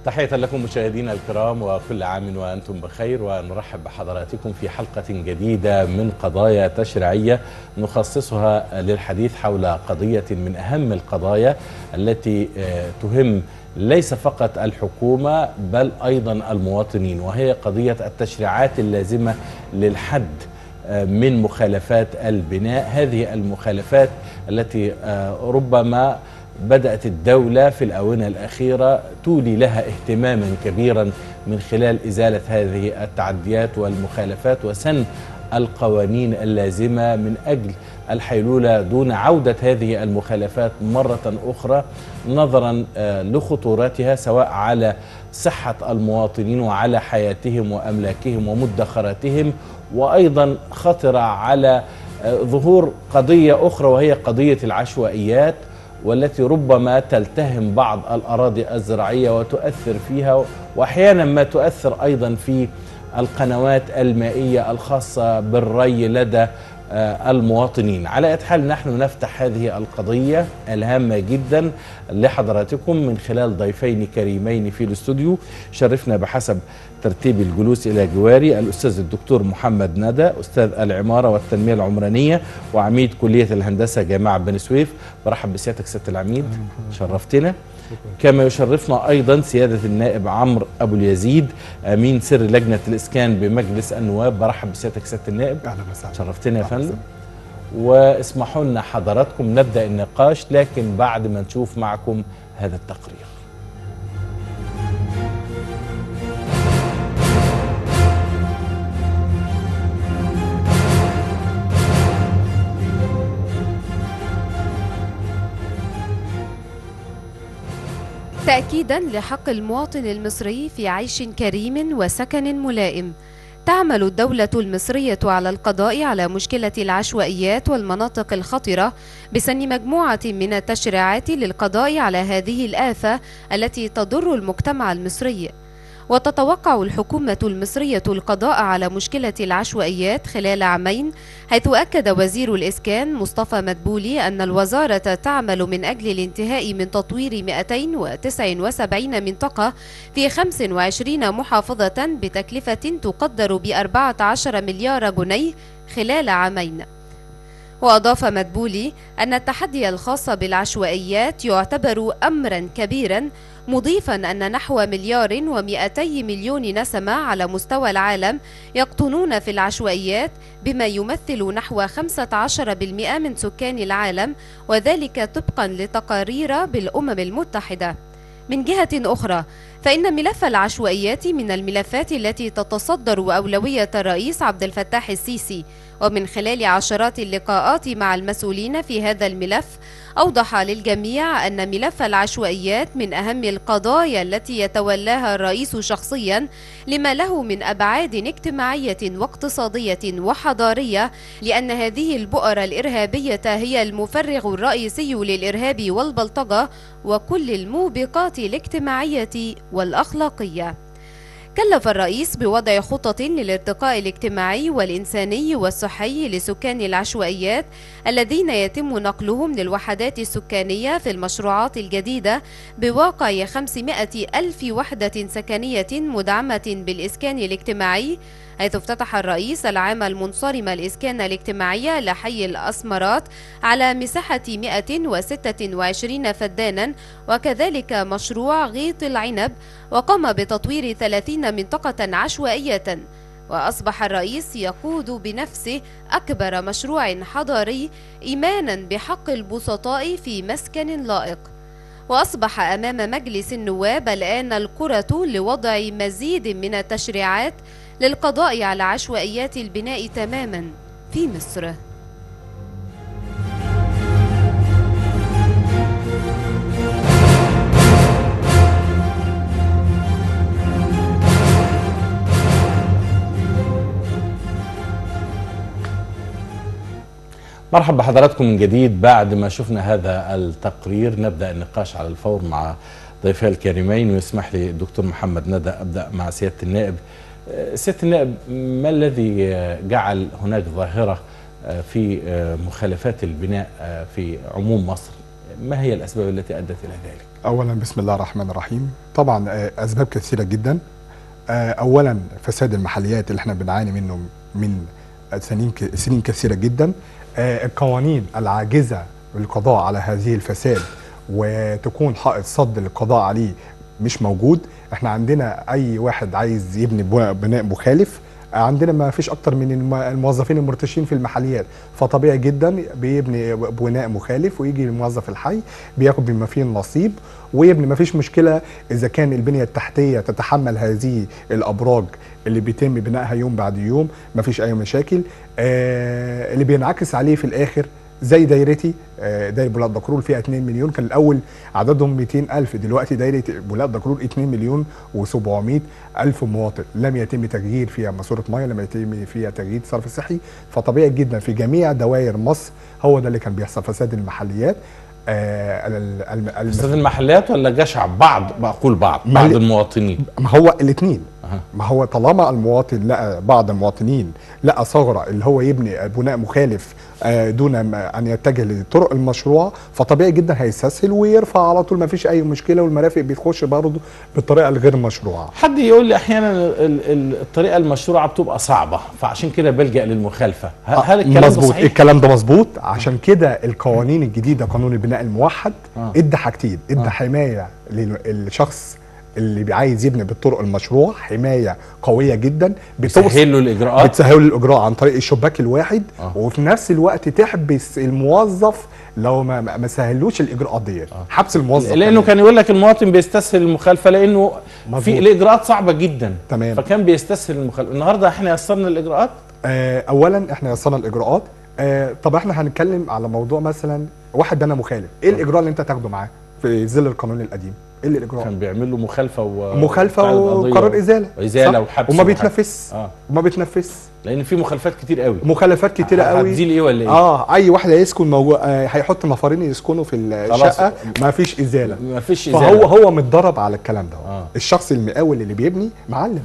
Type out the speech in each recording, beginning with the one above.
تحية لكم مشاهدينا الكرام وكل عام وأنتم بخير ونرحب بحضراتكم في حلقة جديدة من قضايا تشريعية نخصصها للحديث حول قضية من أهم القضايا التي تهم ليس فقط الحكومة بل أيضا المواطنين وهي قضية التشريعات اللازمة للحد من مخالفات البناء هذه المخالفات التي ربما بدأت الدولة في الآونة الأخيرة تولي لها اهتماما كبيرا من خلال إزالة هذه التعديات والمخالفات وسن القوانين اللازمة من أجل الحيلولة دون عودة هذه المخالفات مرة أخرى نظرا لخطورتها سواء على صحة المواطنين وعلى حياتهم وأملاكهم ومدخراتهم وأيضا خطر على ظهور قضية أخرى وهي قضية العشوائيات والتي ربما تلتهم بعض الأراضي الزراعية وتؤثر فيها وأحيانا ما تؤثر أيضا في القنوات المائية الخاصة بالري لدى المواطنين على أي حال نحن نفتح هذه القضية الهامة جدا لحضراتكم من خلال ضيفين كريمين في الاستوديو شرفنا بحسب ترتيب الجلوس إلى جواري الأستاذ الدكتور محمد ندى أستاذ العمارة والتنمية العمرانية وعميد كلية الهندسة جامعة بني سويف برحب بسيادتك سيادة العميد شرفتنا كما يشرفنا أيضا سيادة النائب عمرو أبو اليزيد أمين سر لجنة الإسكان بمجلس النواب برحب بسيادتك سيادة النائب أهلا وسهلا شرفتنا يا فندم واسمحوا لنا حضراتكم نبدأ النقاش لكن بعد ما نشوف معكم هذا التقرير تأكيدا لحق المواطن المصري في عيش كريم وسكن ملائم تعمل الدولة المصرية على القضاء على مشكلة العشوائيات والمناطق الخطرة بسن مجموعة من التشريعات للقضاء على هذه الآفة التي تضر المجتمع المصري وتتوقع الحكومة المصرية القضاء على مشكلة العشوائيات خلال عامين حيث أكد وزير الإسكان مصطفى مدبولي أن الوزارة تعمل من أجل الانتهاء من تطوير 279 منطقة في 25 محافظة بتكلفة تقدر ب 14 مليار جنيه خلال عامين وأضاف مدبولي أن التحدي الخاص بالعشوائيات يعتبر أمرا كبيرا مضيفا أن نحو مليار ومئتي مليون نسمة على مستوى العالم يقطنون في العشوائيات بما يمثل نحو 15% من سكان العالم وذلك طبقا لتقارير بالأمم المتحدة من جهة أخرى فإن ملف العشوائيات من الملفات التي تتصدر أولوية الرئيس عبد الفتاح السيسي ومن خلال عشرات اللقاءات مع المسؤولين في هذا الملف أوضح للجميع أن ملف العشوائيات من أهم القضايا التي يتولاها الرئيس شخصيا لما له من أبعاد اجتماعية واقتصادية وحضارية لأن هذه البؤر الإرهابية هي المفرغ الرئيسي للإرهاب والبلطجة وكل الموبقات الاجتماعية والأخلاقية كلف الرئيس بوضع خطط للارتقاء الاجتماعي والإنساني والصحي لسكان العشوائيات الذين يتم نقلهم للوحدات السكانية في المشروعات الجديدة بواقع 500 ألف وحدة سكنية مدعمة بالإسكان الاجتماعي حيث افتتح الرئيس العام المنصرم الإسكان الاجتماعية لحي الأسمرات على مساحة 126 فدانا وكذلك مشروع غيط العنب وقام بتطوير 30 منطقة عشوائية وأصبح الرئيس يقود بنفسه أكبر مشروع حضاري إيمانا بحق البسطاء في مسكن لائق وأصبح أمام مجلس النواب الآن الكرة لوضع مزيد من التشريعات للقضاء على عشوائيات البناء تماما في مصر مرحبا بحضراتكم من جديد بعد ما شفنا هذا التقرير نبدا النقاش على الفور مع ضيفي الكريمين ويسمح لي الدكتور محمد ندى ابدا مع سياده النائب سياده النائب ما الذي جعل هناك ظاهره في مخالفات البناء في عموم مصر ما هي الاسباب التي ادت الى ذلك؟ اولا بسم الله الرحمن الرحيم طبعا آه، اسباب كثيره جدا آه، اولا فساد المحليات اللي احنا بنعاني منه من سنين ك- سنين كثيره جدا آه، القوانين العاجزه للقضاء على هذه الفساد وتكون حائط صد للقضاء عليه مش موجود احنا عندنا اي واحد عايز يبني بنا- بناء مخالف عندنا ما فيش اكتر من الم- الموظفين المرتشين في المحليات فطبيعي جدا بيبني بناء مخالف ويجي الموظف الحي بياخد بما فيه النصيب ويبني ما فيش مشكله اذا كان البنيه التحتيه تتحمل هذه الابراج اللي بيتم بنائها يوم بعد يوم ما فيش اي مشاكل آه اللي بينعكس عليه في الاخر زي دايرتي آه، دايره بولاد دكرور فيها 2 مليون كان الاول عددهم 200 الف دلوقتي دايره بولاد دكرور 2 مليون و700 الف مواطن لم يتم تغيير فيها ماسوره ميه لم يتم فيها تغيير صرف صحي فطبيعي جدا في جميع دوائر مصر هو ده اللي كان بيحصل فساد المحليات آه ال- ال- الم- فساد المحلات ولا جشع بعض بقول بعض ما بعض هي- المواطنين ما هو الاثنين أها. ما هو طالما المواطن لقى بعض المواطنين لقى ثغره اللي هو يبني بناء مخالف آه، دون ما ان يتجه للطرق المشروعه فطبيعي جدا هيستسهل ويرفع على طول ما فيش اي مشكله والمرافق بتخش برضه بالطريقه الغير مشروعه حد يقول لي احيانا ال- ال- الطريقه المشروعه بتبقى صعبه فعشان كده بلجا للمخالفه ه- هل الكلام ده مظبوط صحيح؟ الكلام ده مظبوط عشان كده القوانين الجديده قانون البناء الموحد آه. ادى حاجتين ادى آه. حمايه للشخص اللي عايز يبني بالطرق المشروع حمايه قويه جدا بتوصل بتسهل له الاجراءات بتسهل الاجراء عن طريق الشباك الواحد آه. وفي نفس الوقت تحبس الموظف لو ما ما ما سهلوش الاجراءات ديت حبس الموظف لانه كمان. كان يقول لك المواطن بيستسهل المخالفه لانه في مظبوط. الاجراءات صعبه جدا تمام. فكان بيستسهل المخالفه النهارده احنا يسرنا الاجراءات آه اولا احنا يسرنا الاجراءات آه طب احنا هنتكلم على موضوع مثلا واحد بنى مخالف ايه الاجراء اللي انت تاخده معاه في ظل القانون القديم ايه اللي الاجراء كان بيعمل له مخالفه و مخالفه بتاع القضية وقرار ازاله ازاله صح؟ وحبس وما وحبس. بيتنفذ اه وما بيتنفذ لان في مخالفات كتير قوي مخالفات كتيره قوي هتزيل ايه ولا ايه؟ اه اي واحد هيسكن موجود آه هيحط نفرين يسكنوا في خلاص. الشقه ما فيش ازاله ما فيش فهو ازاله هو متدرب على الكلام ده آه. الشخص المقاول اللي بيبني معلم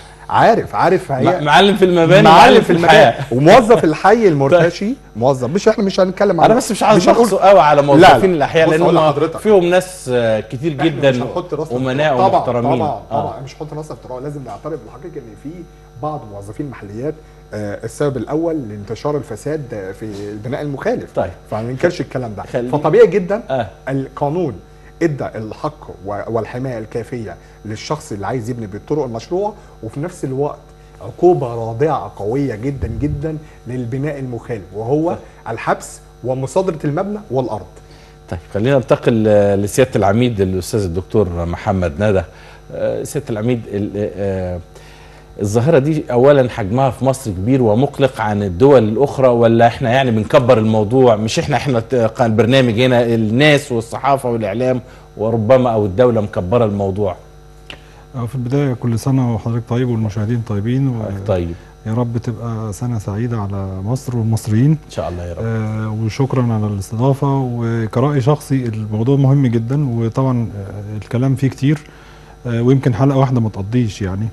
عارف عارف م- هي معلم في المباني معلم في الحياه المكان وموظف الحي المرتشي موظف مش احنا مش هنتكلم انا بس مش عايز هنقول- اخصه قوي على لا، موظفين لا. الاحياء بص لان أقول هم لحضرتك. فيهم ناس آه، كتير إحنا جدا مش هنحط راسنا امناء في التراب. ومحترمين طبعا طبعا, آه. طبعا مش هنحط راسنا في التراب لازم نعترف بالحقيقه ان في بعض موظفين محليات آه، السبب الاول لانتشار الفساد آه، في البناء المخالف طيب. فما ننكرش الكلام ده خلي- فطبيعي جدا اه القانون ادى الحق و- والحمايه الكافيه للشخص اللي عايز يبني بالطرق المشروعه وفي نفس الوقت عقوبه رادعه قويه جدا جدا للبناء المخالف وهو الحبس ومصادره المبنى والارض طيب خلينا ننتقل آه، لسياده العميد الاستاذ الدكتور محمد ندى آه، سياده العميد ال- آه، الظاهره دي اولا حجمها في مصر كبير ومقلق عن الدول الاخرى ولا احنا يعني بنكبر الموضوع مش احنا احنا ت- قا- البرنامج هنا الناس والصحافه والاعلام وربما او الدوله مكبره الموضوع آه، في البداية كل سنة وحضرتك طيب والمشاهدين طيبين ويا طيب رب تبقى سنة سعيدة على مصر والمصريين ان شاء الله يا رب آه، وشكرا على الاستضافة وكرأي شخصي الموضوع مهم جدا وطبعا آه، الكلام فيه كتير آه، ويمكن حلقة واحدة ما تقضيش يعني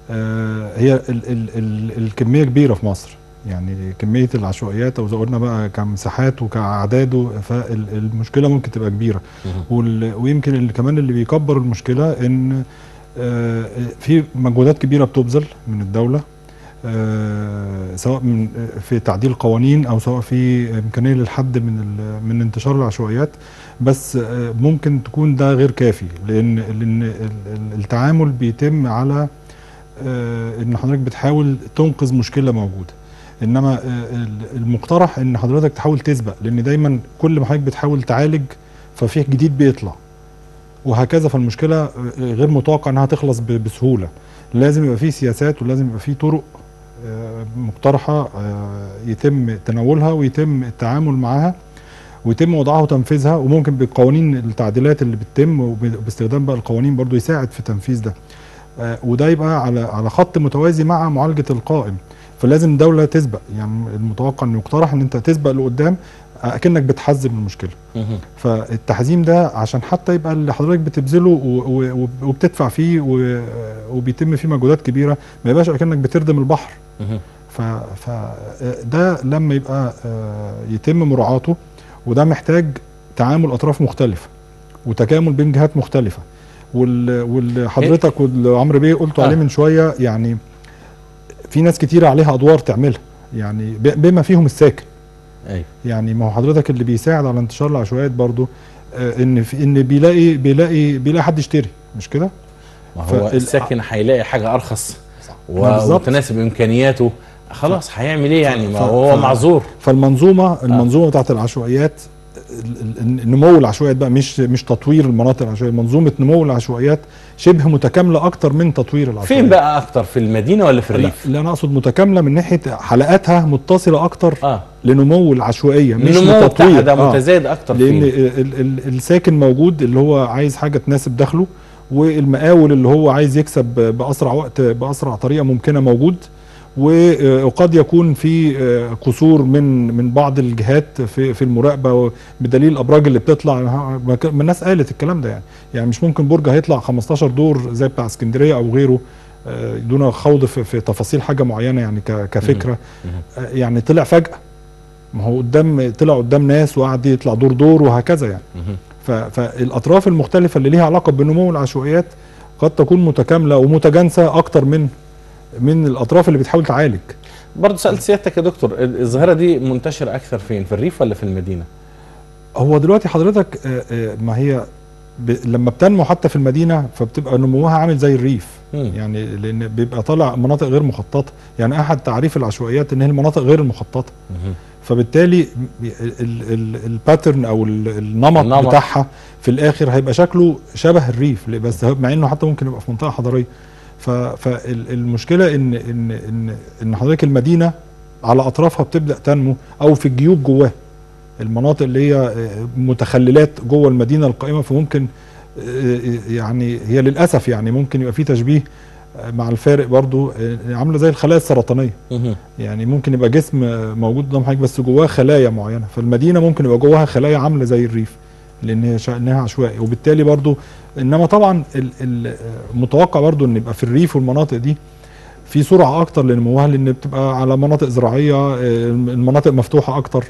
آه، هي ال ال ال الكمية كبيرة في مصر يعني كمية العشوائيات أو زي قلنا بقى كمساحات وكأعداد فالمشكلة ممكن تبقى كبيرة وال- ويمكن اللي كمان اللي بيكبر المشكله ان آه، في مجهودات كبيره بتبذل من الدوله آه، سواء من آه، في تعديل قوانين او سواء في امكانيه للحد من ال- من انتشار العشوائيات بس آه، ممكن تكون ده غير كافي لان لان ال- ال- التعامل بيتم على آه، ان حضرتك بتحاول تنقذ مشكله موجوده انما آه، ال- المقترح ان حضرتك تحاول تسبق لان دايما كل ما حضرتك بتحاول تعالج ففي جديد بيطلع وهكذا فالمشكله آه، غير متوقع انها تخلص ب- بسهوله لازم يبقى في سياسات ولازم يبقى في طرق آه، مقترحه آه، يتم تناولها ويتم التعامل معها ويتم وضعها وتنفيذها وممكن بالقوانين التعديلات اللي بتتم وباستخدام بقى القوانين برضو يساعد في تنفيذ ده آه، وده يبقى على على خط متوازي مع معالجه القائم فلازم الدوله تسبق يعني المتوقع انه يقترح ان انت تسبق لقدام آه، اكنك بتحزم المشكله مهم. فالتحزيم ده عشان حتى يبقى اللي حضرتك بتبذله و- و- وبتدفع فيه و- وبيتم فيه مجهودات كبيره ما يبقاش اكنك بتردم البحر مهم. فده لما يبقى آه، يتم مراعاته وده محتاج تعامل اطراف مختلفه وتكامل بين جهات مختلفه وال والحضرتك والعمرو بيه قلتوا آه. عليه من شويه يعني في ناس كتيره عليها ادوار تعملها يعني ب- بما فيهم الساكن ايوه يعني ما هو حضرتك اللي بيساعد على انتشار العشوائيات برضو آه، ان في ان بيلاقي بيلاقي بيلاقي حد يشتري مش كده ما هو فال- الساكن هيلاقي حاجه ارخص و- ما بالظبط. وتناسب امكانياته خلاص هيعمل ايه يعني ما ف- هو ف- معذور فالمنظومه المنظومه بتاعت العشوائيات ال- ال- نمو العشوائيات بقى مش مش تطوير المناطق العشوائيه منظومه نمو العشوائيات شبه متكامله اكتر من تطوير العشوائيات فين بقى اكتر في المدينه ولا في لا الريف لا انا اقصد متكامله من ناحيه حلقاتها متصله اكتر اه لنمو العشوائيه مش النمو بتاعها لتطوير ده آه. متزايد اكتر لان فين ال ال الساكن موجود اللي هو عايز حاجه تناسب دخله والمقاول اللي هو عايز يكسب باسرع وقت باسرع طريقه ممكنه موجود وقد يكون في قصور من من بعض الجهات في في المراقبه بدليل الابراج اللي بتطلع ما ك- ما الناس قالت الكلام ده يعني يعني مش ممكن برج هيطلع 15 دور زي بتاع اسكندريه او غيره آه، دون خوض في, في تفاصيل حاجه معينه يعني ك- كفكره آه، يعني طلع فجاه ما هو قدام طلع قدام ناس وقعد يطلع دور دور وهكذا يعني مهم. ف- فالاطراف المختلفه اللي ليها علاقه بنمو العشوائيات قد تكون متكامله ومتجانسه اكتر من من الاطراف اللي بتحاول تعالج برضه سالت سيادتك يا دكتور ال- الظاهره دي منتشره اكثر فين في الريف ولا في المدينه هو دلوقتي حضرتك آه، آه، ما هي ب... لما بتنمو حتى في المدينه فبتبقى نموها عامل زي الريف مم. يعني لان بيبقى طالع مناطق غير مخططه يعني احد تعريف العشوائيات ان هي المناطق غير المخططه مهم. فبالتالي الباترن او ال- النمط, النمط. بتاعها في الاخر هيبقى شكله شبه الريف ل- بس هو- مع انه حتى ممكن يبقى في منطقه حضريه فالمشكله ان ان ان ان حضرتك المدينه على اطرافها بتبدا تنمو او في الجيوب جواها المناطق اللي هي آه، متخللات جوه المدينه القائمه فممكن آه، يعني هي للاسف يعني ممكن يبقى في تشبيه آه، مع الفارق برضو آه، عامله زي الخلايا السرطانيه مهم. يعني ممكن يبقى جسم موجود قدام حضرتك بس جواه خلايا معينه فالمدينه ممكن يبقى جواها خلايا عامله زي الريف لان هي شا- انها عشوائي وبالتالي برضو انما طبعا ال- ال- متوقع برضو ان يبقى في الريف والمناطق دي في سرعه اكتر لنموها لان بتبقى على مناطق زراعيه آه، المناطق مفتوحه اكتر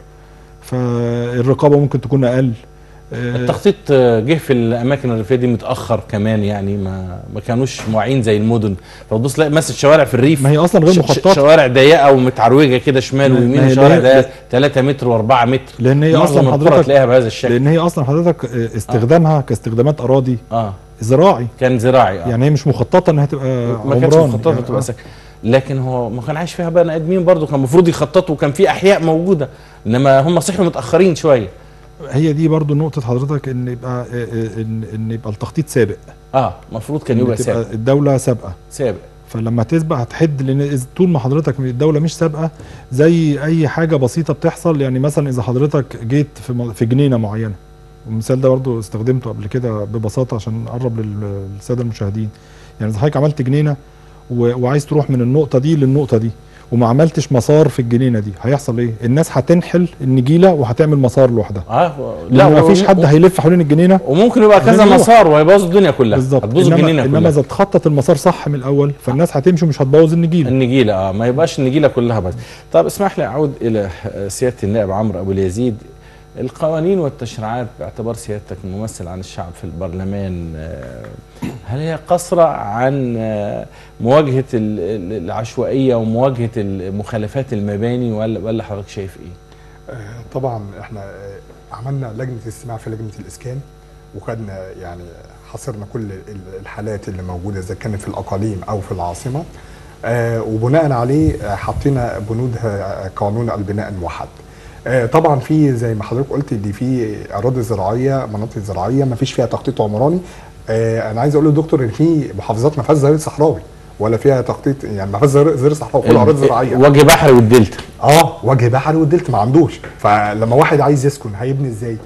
فالرقابه ممكن تكون اقل آه، التخطيط آه، جه في الاماكن الريفيه دي متاخر كمان يعني ما ما كانوش مواعين زي المدن فتبص تلاقي مثلا شوارع في الريف ما هي اصلا غير ش- ش- مخططه شوارع ضيقه ومتعروجه كده شمال ما- ويمين ما هي وشوارع ضيقة- ضيقه 3 متر و4 متر لان هي معظم اصلا القرى حضرتك تلاقيها بهذا الشكل لان هي اصلا حضرتك آه، استخدامها كاستخدامات اراضي اه زراعي كان زراعي اه يعني هي مش مخططه انها تبقى ما كانتش عمران مخططه يعني تبقى آه. سكن لكن هو ما كان عايش فيها بني ادمين برضه كان المفروض يخططوا وكان في احياء موجوده انما هم صحوا متاخرين شويه هي دي برضو نقطة حضرتك ان يبقى آه، آه، ان ان يبقى التخطيط سابق اه المفروض كان إن يبقى تبقى سابق الدولة سابقة سابق فلما تسبق هتحد لان إذا- طول ما حضرتك من الدولة مش سابقة زي اي حاجة بسيطة بتحصل يعني مثلا اذا حضرتك جيت في م- في جنينة معينة المثال ده برضو استخدمته قبل كده ببساطة عشان نقرب لل- للسادة المشاهدين يعني اذا حضرتك عملت جنينة و- وعايز تروح من النقطة دي للنقطة دي وما عملتش مسار في الجنينة دي هيحصل ايه الناس هتنحل النجيلة وهتعمل مسار لوحدها اه لا ما فيش و- حد هيلف حوالين الجنينه وممكن يبقى كذا هنروح. مسار وهيبوظ الدنيا كلها بالظبط هتبوظ انما الجنينه انما كلها اذا اتخطط المسار صح من الاول فالناس هتمشي ومش هتبوظ النجيله النجيله اه ما يبقاش النجيله كلها بس طب اسمح لي اعود الى آه، سياده النائب عمرو ابو اليزيد القوانين والتشريعات باعتبار سيادتك ممثل عن الشعب في البرلمان آه، هل هي قصرة عن آه، مواجهة ال- ال- العشوائية ومواجهة مخالفات المباني ولا ولا حضرتك شايف ايه؟ آه، طبعا احنا آه، عملنا لجنه استماع في لجنه الاسكان وخدنا يعني حصرنا كل ال- الحالات اللي موجوده اذا كانت في الاقاليم او في العاصمه آه، وبناء عليه آه، حطينا بنود آه، قانون البناء الموحد آه، طبعا في زي ما حضرتك قلت دي في اراضي زراعيه مناطق زراعيه ما فيش فيها تخطيط عمراني آه، انا عايز اقول للدكتور ان في محافظات ما فيهاش ظهير صحراوي ولا فيها تخطيط يعني ما فيهاش ظهير ظهير صحراوي كلها اراضي زراعيه وجه بحري والدلتا اه وجه بحري والدلتا ما عندوش فلما واحد عايز يسكن هيبني ازاي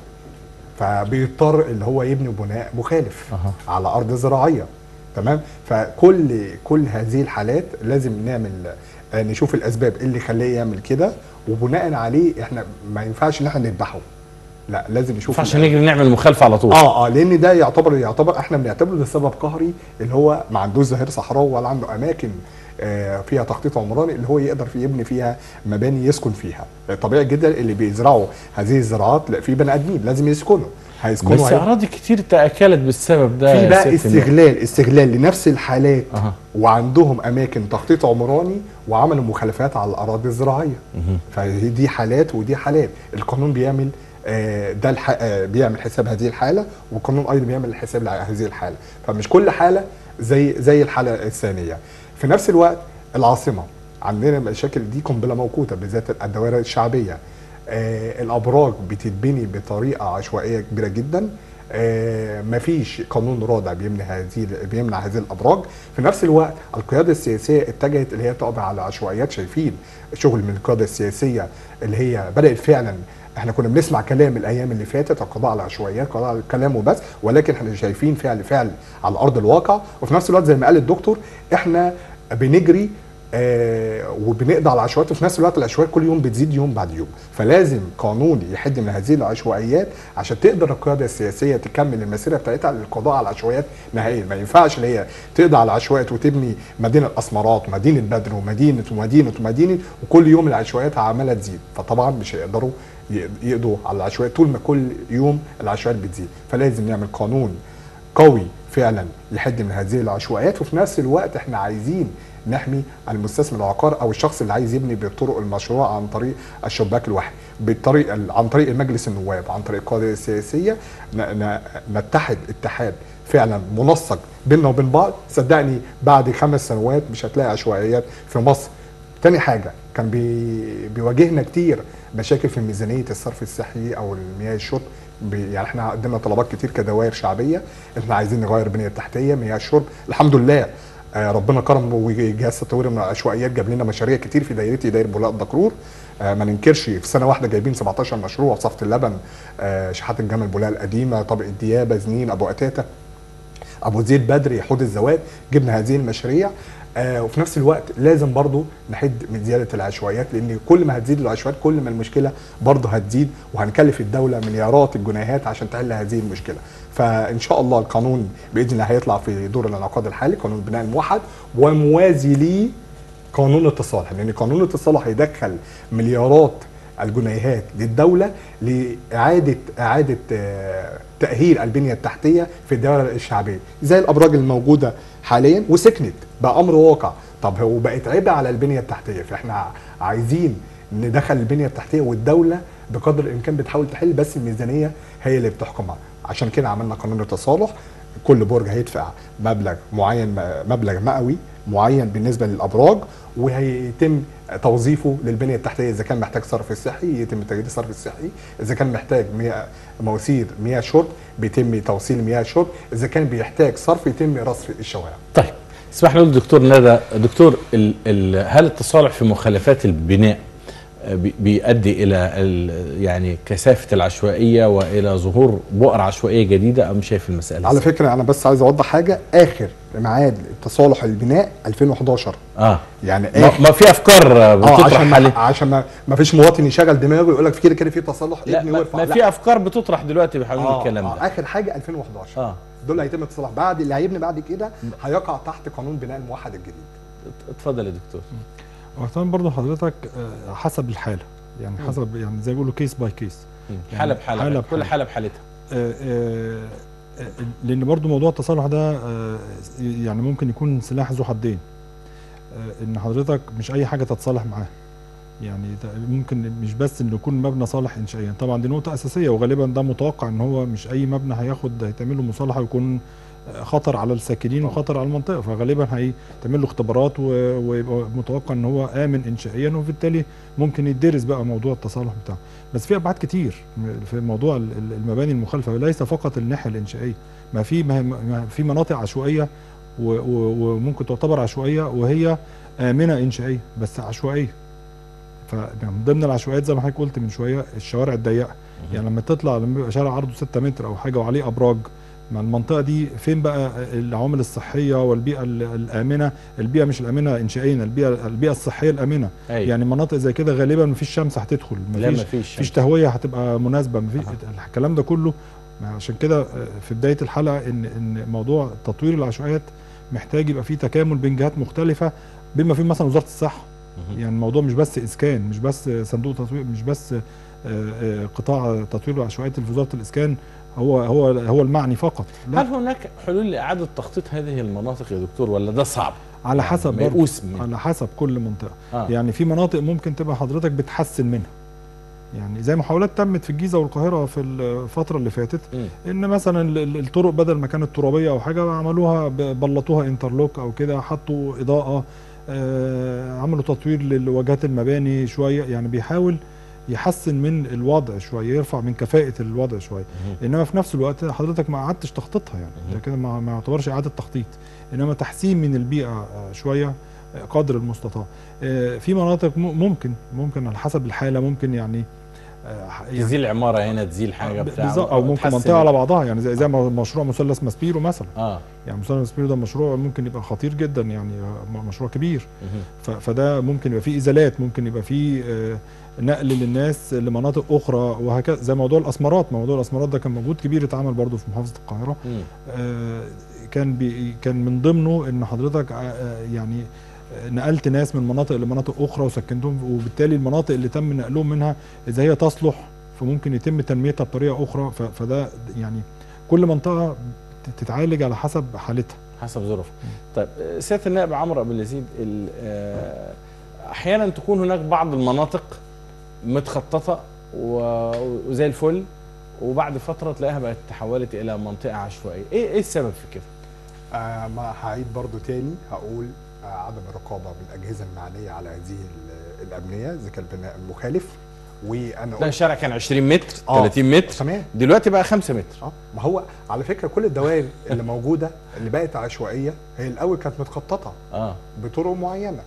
فبيضطر اللي هو يبني بناء مخالف أها. على ارض زراعيه تمام فكل كل هذه الحالات لازم نعمل آه، نشوف الاسباب اللي خليه يعمل كده وبناء عليه احنا ما ينفعش ان احنا نذبحه لا لازم ما نشوف ينفعش الأسباب. نجري نعمل مخالفة على طول اه اه لان ده يعتبر يعتبر احنا بنعتبره ده سبب قهري اللي هو ما عندوش ظهير صحراوي ولا عنده اماكن آه، فيها تخطيط عمراني اللي هو يقدر في يبني فيها مباني يسكن فيها طبيعي جدا اللي بيزرعوا هذه الزراعات لا في بني ادمين لازم يسكنوا هيسكنوا بس هي- اراضي كتير تاكلت بالسبب ده في يا بقى ست نور. استغلال استغلال لنفس الحالات أها. وعندهم اماكن تخطيط عمراني وعملوا مخالفات على الاراضي الزراعيه مهم. فدي حالات ودي حالات القانون بيعمل آه، ده الح... آه، بيعمل حساب هذه الحاله والقانون ايضا بيعمل حساب لهذه الحاله فمش كل حاله زي زي الحاله الثانيه في نفس الوقت العاصمه عندنا المشاكل دي قنبله موقوته بالذات الدوائر الشعبيه آه، الابراج بتتبني بطريقه عشوائيه كبيره جدا آه، مفيش قانون رادع بيمنع هذه بيمنع هذه الابراج في نفس الوقت القياده السياسيه اتجهت اللي هي تقضي على عشوائيات شايفين شغل من القياده السياسيه اللي هي بدات فعلا احنا كنا بنسمع كلام الايام اللي فاتت القضاء على العشوائيات القضاء على الكلام وبس ولكن احنا شايفين فعل فعل على ارض الواقع وفي نفس الوقت زي ما قال الدكتور احنا بنجري آه وبنقضي على العشوائيات وفي نفس الوقت العشوائيات كل يوم بتزيد يوم بعد يوم فلازم قانون يحد من هذه العشوائيات عشان تقدر القياده السياسيه تكمل المسيره بتاعتها للقضاء على العشوائيات نهائيا ما ينفعش اللي هي تقضي على العشوائيات وتبني مدينه اسمرات ومدينه بدر ومدينه ومدينه ومدينه وكل يوم العشوائيات عماله تزيد فطبعا مش هيقدروا ي- يقضوا على العشوائيات طول ما كل يوم العشوائيات بتزيد فلازم نعمل قانون قوي فعلا يحد من هذه العشوائيات وفي نفس الوقت احنا عايزين نحمي المستثمر العقار او الشخص اللي عايز يبني بطرق المشروع عن طريق الشباك الواحد بالطريق عن طريق المجلس النواب عن طريق القياده السياسيه ن- ن- نتحد اتحاد فعلا منسق بيننا وبين بعض صدقني بعد خمس سنوات مش هتلاقي عشوائيات في مصر تاني حاجه كان بي بيواجهنا كتير مشاكل في ميزانيه الصرف الصحي او المياه الشرب بي- يعني احنا قدمنا طلبات كتير كدوائر شعبيه احنا عايزين نغير البنيه التحتيه مياه الشرب الحمد لله آه ربنا كرم وجهاز التطوير من العشوائيات جاب لنا مشاريع كتير في دايرتي دايره بولاق الدكرور آه ما ننكرش في سنه واحده جايبين 17 مشروع صفه اللبن آه شحات الجمل بولاق القديمه طبق الديابه زنين ابو قتاته ابو زيد بدري حوض الزواد جبنا هذه المشاريع آه وفي نفس الوقت لازم برضو نحد من زياده العشوائيات لان كل ما هتزيد العشوائيات كل ما المشكله برضو هتزيد وهنكلف الدوله مليارات الجنيهات عشان تحل هذه المشكله فان شاء الله القانون باذن الله هيطلع في دور الانعقاد الحالي قانون البناء الموحد وموازي ليه قانون التصالح لان قانون التصالح هيدخل مليارات الجنيهات للدوله لاعاده اعاده آه، تاهيل البنيه التحتيه في الدوله الشعبيه زي الابراج الموجوده حاليا وسكنت بقى امر واقع طب هو بقت عبء على البنيه التحتيه فاحنا عايزين ندخل البنيه التحتيه والدوله بقدر الامكان بتحاول تحل بس الميزانيه هي اللي بتحكمها عشان كده عملنا قانون التصالح كل برج هيدفع مبلغ معين مبلغ مئوي معين بالنسبه للابراج وهيتم توظيفه للبنيه التحتيه اذا كان محتاج صرف صحي يتم تجديد الصرف الصحي اذا كان محتاج مياه مواسير مياه شرب بيتم توصيل مياه شرب اذا كان بيحتاج صرف يتم رصف الشوارع طيب اسمح لي أقول دكتور ندى دكتور ال ال هل التصالح في مخالفات البناء آه، بي- بيؤدي الى ال- يعني كثافه العشوائيه والى ظهور بؤر عشوائيه جديده ام شايف المساله على إزاي؟ فكره انا بس عايز اوضح حاجه اخر ميعاد تصالح البناء 2011 اه يعني ما, اخر ما في افكار آه، اه بتطرح عشان ما حاليا عشان ما, ما فيش مواطن يشغل دماغه ويقول لك في كده كده في تصالح لا ابني ما, وارفع ما لا. في افكار بتطرح دلوقتي بحول آه الكلام آه ده اخر حاجه 2011 اه دول هيتم التصالح بعد اللي هيبني بعد كده هيقع تحت قانون بناء الموحد الجديد اتفضل يا دكتور واحتمال برضه حضرتك آه، حسب الحاله يعني مم. حسب يعني زي ما بيقولوا كيس باي كيس يعني حاله بحاله حالة كل بحالة. حاله بحالتها آه، آه، آه، لان برضو موضوع التصالح ده آه، يعني ممكن يكون سلاح ذو حدين آه، ان حضرتك مش اي حاجه تتصالح معاها يعني ده ممكن مش بس انه يكون مبنى صالح انشائيا طبعا دي نقطه اساسيه وغالبا ده متوقع ان هو مش اي مبنى هياخد هيتعمل له مصالحه ويكون آه، خطر على الساكنين وخطر على المنطقه فغالبا هيتعمل له اختبارات و- ويبقى متوقع ان هو امن انشائيا وبالتالي ممكن يدرس بقى موضوع التصالح بتاعه بس في ابعاد كتير في موضوع ال- ال- المباني المخالفه ليس فقط الناحيه الانشائيه ما في ما ما في مناطق عشوائيه و- و- وممكن تعتبر عشوائيه وهي امنه انشائيه بس عشوائيه فمن ضمن العشوائيات زي ما حضرتك قلت من شويه الشوارع الضيقه يعني لما تطلع لما بيبقى شارع عرضه 6 متر او حاجه وعليه ابراج مع المنطقه دي فين بقى العوامل الصحيه والبيئه ال- الامنه البيئه مش الامنه انشائيا البيئه البيئه الصحيه الامنه أيوة. يعني مناطق زي كده غالبا مفيش شمس هتدخل لا مفيش مفيش مفيش تهويه هتبقى مناسبه مفيش أها. الكلام ده كله ما عشان كده آه، في بدايه الحلقه ان ان موضوع تطوير العشوائيات محتاج يبقى فيه تكامل بين جهات مختلفه بما فيهم مثلا وزاره الصحه مهم. يعني الموضوع مش بس اسكان مش بس صندوق تطوير مش بس آه، آه، قطاع تطوير وعشوائيات في وزاره الاسكان هو هو هو المعني فقط لا هل هناك حلول لاعاده تخطيط هذه المناطق يا دكتور ولا ده صعب؟ على حسب برضه ميؤوس منه. على حسب كل منطقه آه. يعني في مناطق ممكن تبقى حضرتك بتحسن منها يعني زي محاولات تمت في الجيزه والقاهره في الفتره اللي فاتت مم. ان مثلا ال- ال- الطرق بدل ما كانت ترابيه او حاجه عملوها ب- بلطوها انترلوك او كده حطوا اضاءه آه، عملوا تطوير لواجهات المباني شويه يعني بيحاول يحسن من الوضع شويه يرفع من كفاءه الوضع شويه مهم. انما في نفس الوقت حضرتك ما قعدتش تخطيطها يعني ده كده ما ما يعتبرش اعاده تخطيط انما تحسين من البيئه آه، شويه آه، قدر المستطاع آه، في مناطق م- ممكن ممكن على حسب الحاله ممكن يعني آه، يعني تزيل عماره هنا تزيل حاجه بتاع بالظبط او ممكن تحسن- منطقه على بعضها يعني زي زي ما مشروع مثلث ماسبيرو مثلا اه يعني مثلث ماسبيرو ده مشروع ممكن يبقى خطير جدا يعني آه، مشروع كبير مهم. ف- فده ممكن يبقى فيه ازالات ممكن يبقى فيه آه، نقل للناس لمناطق اخرى وهكذا زي موضوع الاسمرات موضوع الاسمرات ده كان موجود كبير اتعمل برضه في محافظه القاهره مم. آه، كان بي كان من ضمنه ان حضرتك آه، آه، يعني آه، نقلت ناس من مناطق لمناطق اخرى وسكنتهم وبالتالي المناطق اللي تم نقلهم منها اذا هي تصلح فممكن يتم تنميتها بطريقه اخرى ف- فده يعني كل منطقه تتعالج على حسب حالتها حسب ظروفها طيب آه، سياده النائب عمرو ابو اليزيد ال- آه، احيانا تكون هناك بعض المناطق متخططه و- وزي الفل وبعد فتره تلاقيها بقت تحولت الى منطقه عشوائيه ايه ايه السبب في كده آه ما هعيد برضو تاني هقول آه عدم الرقابه من الاجهزه المعنيه على هذه ال- الابنيه اذا كان البناء المخالف وانا ده قلت الشارع كان 20 متر آه. 30 متر تمام دلوقتي بقى 5 متر اه ما هو على فكره كل الدوائر اللي موجوده اللي بقت عشوائيه هي الاول كانت متخططه اه بطرق معينه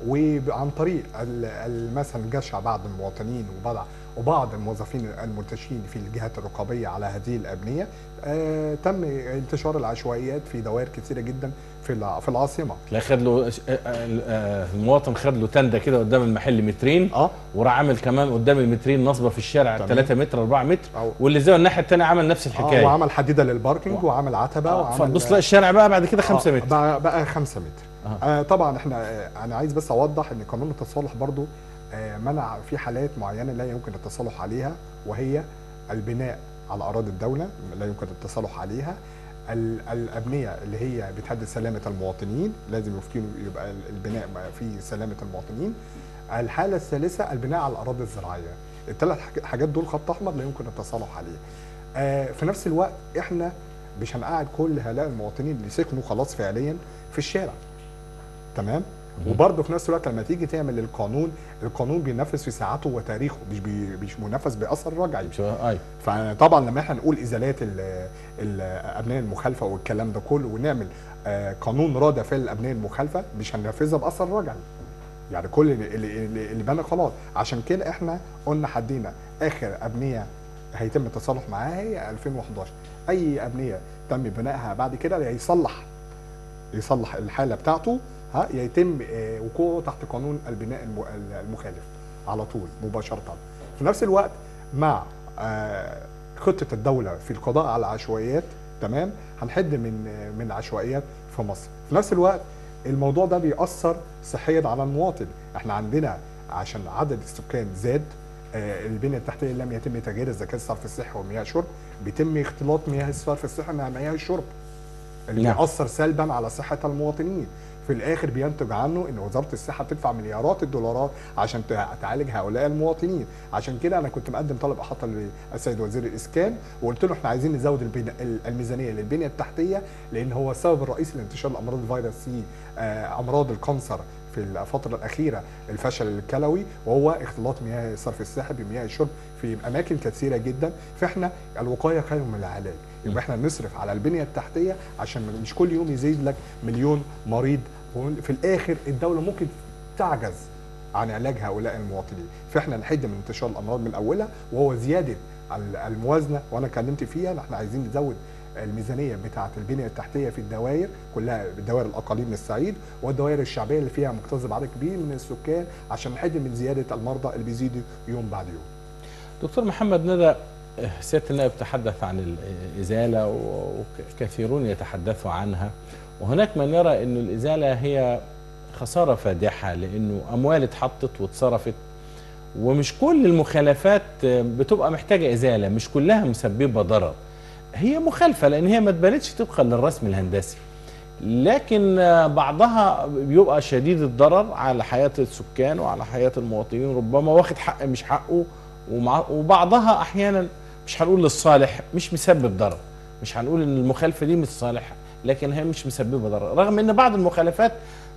وعن طريق ال- ال- مثلا جشع بعض المواطنين وبعض وبعض الموظفين المنتشرين في الجهات الرقابيه على هذه الابنيه آه تم انتشار العشوائيات في دوائر كثيره جدا في الع- في العاصمه تلاقي خد له ش- آه، آه، آه، المواطن خد له تنده كده قدام المحل مترين اه وراح عامل كمان قدام المترين نصبه في الشارع تمام. 3 متر 4 متر أو واللي زي الناحيه الثانيه عمل نفس آه الحكايه وعمل حديده للباركينج وعمل عتبه آه، وعمل فتبص تلاقي الشارع بقى بعد كده 5 آه، متر بقى, بقى 5 متر آه. آه طبعا احنا آه انا عايز بس اوضح ان قانون التصالح برضو آه منع في حالات معينه لا يمكن التصالح عليها وهي البناء على اراضي الدوله لا يمكن التصالح عليها ال- الابنيه اللي هي بتهدد سلامه المواطنين لازم يمكن يبقى ال- البناء بقى فيه سلامه المواطنين الحاله الثالثه البناء على الاراضي الزراعيه الثلاث حاج- حاجات دول خط احمر لا يمكن التصالح عليه آه في نفس الوقت احنا مش هنقعد كل هؤلاء المواطنين اللي سكنوا خلاص فعليا في الشارع تمام مم. وبرضه في نفس الوقت لما تيجي تعمل القانون القانون بينفذ في ساعاته وتاريخه مش بي مش منفذ باثر رجعي مش ايوه فطبعا لما احنا نقول ازالات ال- الابنيه المخالفه والكلام ده كله ونعمل آه، قانون رادع للابنيه المخالفه مش هننفذها باثر رجعي يعني كل اللي, اللي, اللي اللي بنى خلاص عشان كده احنا قلنا حدينا اخر ابنيه هيتم التصالح معاها هي 2011 اي ابنيه تم بنائها بعد كده يصلح يصلح الحاله بتاعته ها يتم آه، وقوعه تحت قانون البناء الم- المخالف على طول مباشره في نفس الوقت مع آه، خطه الدوله في القضاء على العشوائيات تمام هنحد من آه، من العشوائيات في مصر في نفس الوقت الموضوع ده بيأثر صحيا على المواطن احنا عندنا عشان عدد السكان زاد آه، البنيه التحتيه لم يتم تغيير اذا كان صرف الصحي ومياه الشرب بيتم اختلاط مياه الصرف الصحي مع مياه الشرب اللي نعم. بيأثر سلبا على صحه المواطنين في الاخر بينتج عنه ان وزاره الصحه بتدفع مليارات الدولارات عشان تع- تعالج هؤلاء المواطنين عشان كده انا كنت مقدم طلب احاطه للسيد وزير الاسكان وقلت له احنا عايزين نزود البنا- ال- الميزانيه للبنيه التحتيه لان هو السبب الرئيسي لانتشار الامراض الفيروس سي آه، امراض الكانسر في الفترة الأخيرة الفشل الكلوي وهو اختلاط مياه الصرف الصحي بمياه الشرب في أماكن كثيرة جدا فإحنا الوقاية خير من العلاج يبقى إحنا نصرف على البنية التحتية عشان مش كل يوم يزيد لك مليون مريض في الآخر الدولة ممكن تعجز عن علاج هؤلاء المواطنين فإحنا نحد من انتشار الأمراض من أولها وهو زيادة ال- الموازنة وأنا اتكلمت فيها إحنا عايزين نزود الميزانيه بتاعه البنيه التحتيه في الدوائر كلها دوائر الاقاليم الصعيد والدوائر الشعبيه اللي فيها مكتظ عدد كبير من السكان عشان نحد من زياده المرضى اللي بيزيدوا يوم بعد يوم. دكتور محمد ندى آه، سياده النائب تحدث عن الازاله وكثيرون يتحدثوا عنها وهناك من يرى أن الازاله هي خساره فادحه لانه اموال اتحطت واتصرفت ومش كل المخالفات بتبقى محتاجه ازاله مش كلها مسببه ضرر هي مخالفه لان هي ما اتبنتش طبقا للرسم الهندسي لكن بعضها بيبقى شديد الضرر على حياه السكان وعلى حياه المواطنين ربما واخد حق مش حقه ومع وبعضها احيانا مش هنقول للصالح مش مسبب ضرر مش هنقول ان المخالفه دي مش صالحه لكن هي مش مسببه ضرر رغم ان بعض المخالفات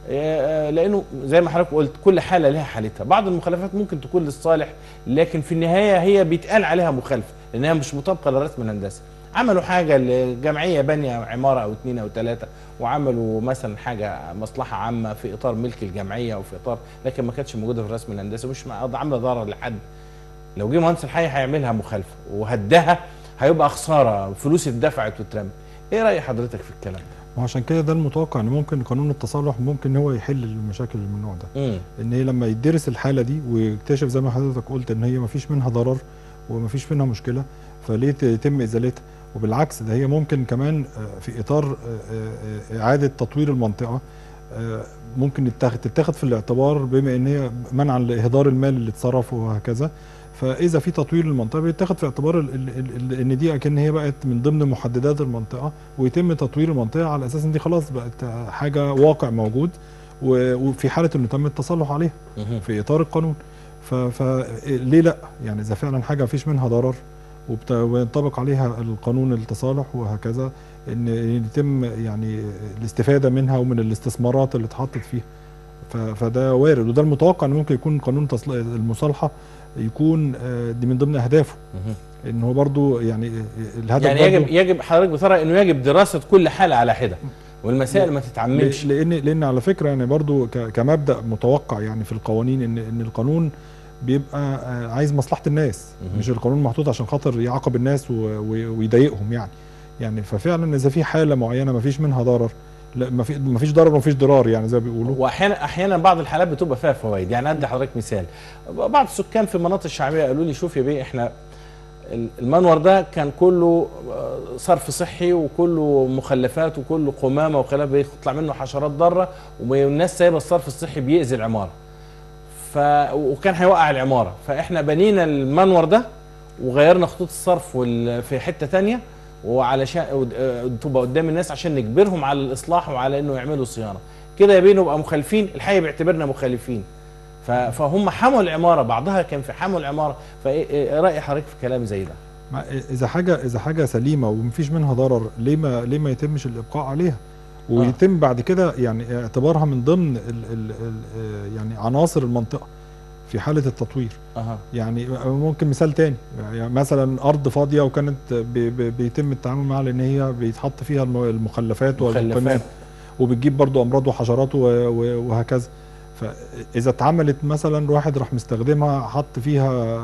آه، لانه زي ما حضرتك قلت كل حاله لها حالتها بعض المخالفات ممكن تكون للصالح لكن في النهايه هي بيتقال عليها مخالفه لانها مش مطابقه للرسم الهندسي عملوا حاجه الجمعيه بانيه عماره او اثنين او ثلاثه وعملوا مثلا حاجه مصلحه عامه في اطار ملك الجمعيه او في اطار لكن ما كانتش موجوده في الرسم الهندسي مش عامله ضرر لحد لو جه مهندس الحي هيعملها مخالفه وهدها هيبقى خساره فلوس اتدفعت واترمت ايه راي حضرتك في الكلام ده وعشان كده ده المتوقع ان ممكن قانون التصالح ممكن ان هو يحل المشاكل من النوع ده امم ان هي لما يدرس الحاله دي ويكتشف زي ما حضرتك قلت ان هي ما فيش منها ضرر وما فيش منها مشكله فليه يتم ازالتها وبالعكس ده هي ممكن كمان آه، في اطار آه، آه، اعاده تطوير المنطقه آه، ممكن يتاخد تتاخد في الاعتبار بما ان هي منعا لاهدار المال اللي اتصرف وهكذا فاذا في تطوير للمنطقه بيتاخد في اعتبار ال- ال- ال- ان دي اكن هي بقت من ضمن محددات المنطقه ويتم تطوير المنطقه على اساس ان دي خلاص بقت حاجه واقع موجود و- وفي حاله انه تم التصالح عليها مهم. في اطار القانون ف- فليه لا يعني اذا فعلا حاجه مفيش منها ضرر وبت- وينطبق عليها القانون التصالح وهكذا ان يتم يعني الاستفاده منها ومن الاستثمارات اللي اتحطت فيها ف- فده وارد وده المتوقع ان ممكن يكون قانون تصل- المصالحه يكون آه، دي من ضمن اهدافه مهم. ان هو برضو يعني الهدف يعني برضو يجب يجب حضرتك بترى انه يجب دراسه كل حاله على حده والمسائل ما تتعممش لان لان على فكره يعني برضو ك- كمبدا متوقع يعني في القوانين ان ان القانون بيبقى آه، عايز مصلحه الناس مهم. مش القانون محطوط عشان خاطر يعاقب الناس و- و- ويضايقهم يعني يعني ففعلا اذا في حاله معينه ما فيش منها ضرر لا ما في ما فيش ضرر وما فيش ضرار يعني زي ما بيقولوا واحيانا احيانا بعض الحالات بتبقى فيها فوائد يعني ادي حضرتك مثال بعض السكان في المناطق الشعبيه قالوا لي شوف يا بيه احنا ال- المنور ده كان كله آه، صرف صحي وكله مخلفات وكله قمامه وخلاف بيطلع منه حشرات ضاره والناس سايبه الصرف الصحي بيأذي العماره ف وكان هيوقع العماره فاحنا بنينا المنور ده وغيرنا خطوط الصرف وال... في حته تانية وعلشان ود- آه، تبقى قدام الناس عشان نجبرهم على الاصلاح وعلى انه يعملوا صيانه كده يا بيه نبقى مخالفين الحي بيعتبرنا مخالفين ف- فهم حموا العماره بعضها كان في حموا العماره فايه إيه راي حضرتك في كلام زي ده مع- اذا حاجه اذا حاجه سليمه ومفيش منها ضرر ليه ما ليه ما يتمش الابقاء عليها ويتم بعد كده يعني اعتبارها من ضمن ال ال ال يعني عناصر المنطقه في حاله التطوير اها يعني ممكن مثال تاني يعني مثلا ارض فاضيه وكانت بي بي بيتم التعامل معها لان هي بيتحط فيها الم- المخلفات والقمامات مخلفات وبتجيب برضو امراض وحشرات و- و- وهكذا فاذا اتعملت مثلا واحد راح مستخدمها حط فيها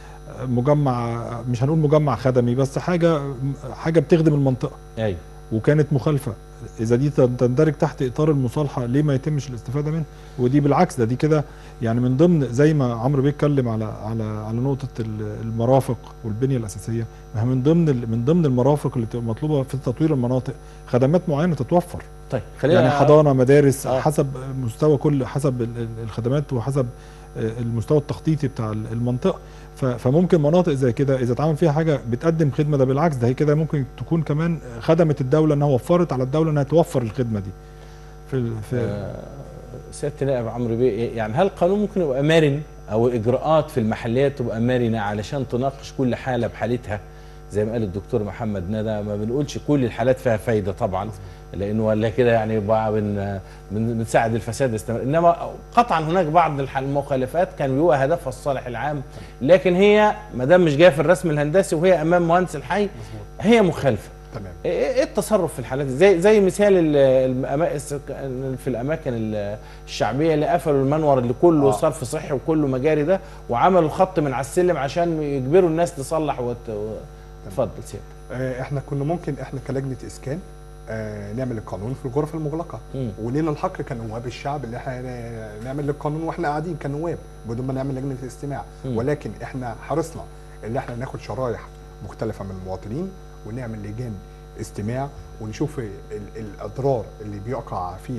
مجمع مش هنقول مجمع خدمي بس حاجه حاجه بتخدم المنطقه ايوه وكانت مخالفه اذا دي تندرج تحت اطار المصالحه ليه ما يتمش الاستفاده منها ودي بالعكس ده دي كده يعني من ضمن زي ما عمرو بيتكلم على على على نقطه ال- المرافق والبنيه الاساسيه ما هي من ضمن ال- من ضمن المرافق اللي تبقى مطلوبه في تطوير المناطق خدمات معينه تتوفر طيب خلينا يعني حضانه مدارس آه. حسب مستوى كل حسب ال- ال- الخدمات وحسب آه، المستوى التخطيطي بتاع ال- المنطقه ف- فممكن مناطق زي كده اذا اتعمل فيها حاجه بتقدم خدمه ده بالعكس ده هي كده ممكن تكون كمان خدمت الدوله انها وفرت على الدوله انها توفر الخدمه دي في ال- في آه، سياده النائب عمرو بيه يعني هل القانون ممكن يبقى مرن او الاجراءات في المحليات تبقى مرنه علشان تناقش كل حاله بحالتها زي ما قال الدكتور محمد ندى ما بنقولش كل الحالات فيها فايده طبعا لانه ولا كده يعني يبقى بن بن- بنساعد الفساد يستمر انما قطعا هناك بعض الح- المخالفات كان بيبقى هدفها الصالح العام لكن هي ما دام مش جايه في الرسم الهندسي وهي امام مهندس الحي هي مخالفه تمام ايه إيه التصرف في الحالات دي؟ زي زي مثال ال- الأما- السك- في الاماكن ال- الشعبيه اللي قفلوا المنور اللي كله آه. صرف صحي وكله مجاري ده وعملوا خط من على السلم عشان يجبروا الناس تصلح وت... و- اتفضل سيادة آه، احنا كنا ممكن احنا كلجنه اسكان آه، نعمل القانون في الغرف المغلقه مم. ولينا الحق كنواب الشعب اللي احنا ن- نعمل القانون واحنا قاعدين كنواب بدون ما نعمل لجنه استماع مم. ولكن احنا حرصنا اللي احنا ناخد شرايح مختلفه من المواطنين ونعمل لجان استماع ونشوف ال- الاضرار اللي بيقع فيها